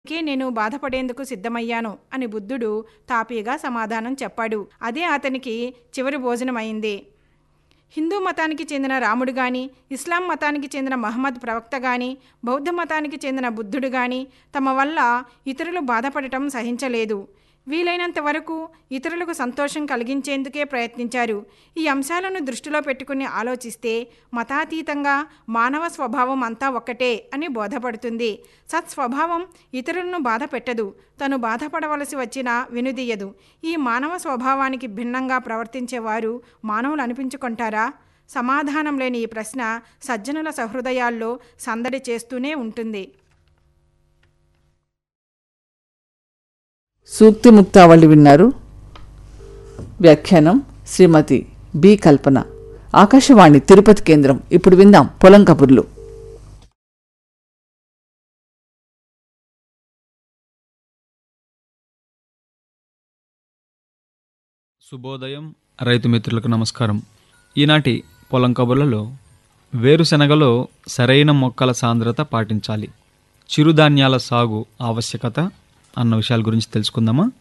కే నేను బాధపడేందుకు సిద్ధమయ్యాను అని బుద్ధుడు తాపీగా సమాధానం చెప్పాడు అదే అతనికి చివరి భోజనమైంది హిందూ మతానికి చెందిన రాముడు గాని ఇస్లాం మతానికి చెందిన మహమ్మద్ ప్రవక్త గాని బౌద్ధ మతానికి చెందిన బుద్ధుడు గాని తమ వల్ల ఇతరులు బాధపడటం సహించలేదు వీలైనంత వరకు ఇతరులకు సంతోషం కలిగించేందుకే ప్రయత్నించారు ఈ అంశాలను దృష్టిలో పెట్టుకుని ఆలోచిస్తే మతాతీతంగా మానవ స్వభావం అంతా ఒక్కటే అని బోధపడుతుంది సత్స్వభావం ఇతరులను బాధ పెట్టదు తను బాధపడవలసి వచ్చినా వెనుదీయదు ఈ మానవ స్వభావానికి భిన్నంగా ప్రవర్తించేవారు మానవులు అనిపించుకుంటారా సమాధానం లేని ఈ ప్రశ్న సజ్జనుల సహృదయాల్లో సందడి చేస్తూనే ఉంటుంది సూక్తి ముక్తావళి విన్నారు వ్యాఖ్యానం శ్రీమతి బి కల్పన ఆకాశవాణి తిరుపతి కేంద్రం ఇప్పుడు విందాం పొలం కబుర్లు శుభోదయం రైతు మిత్రులకు నమస్కారం ఈనాటి పొలం కబుర్లలో వేరుశెనగలో సరైన మొక్కల సాంద్రత పాటించాలి చిరుధాన్యాల సాగు ఆవశ్యకత అన్న విషయాల గురించి తెలుసుకుందామా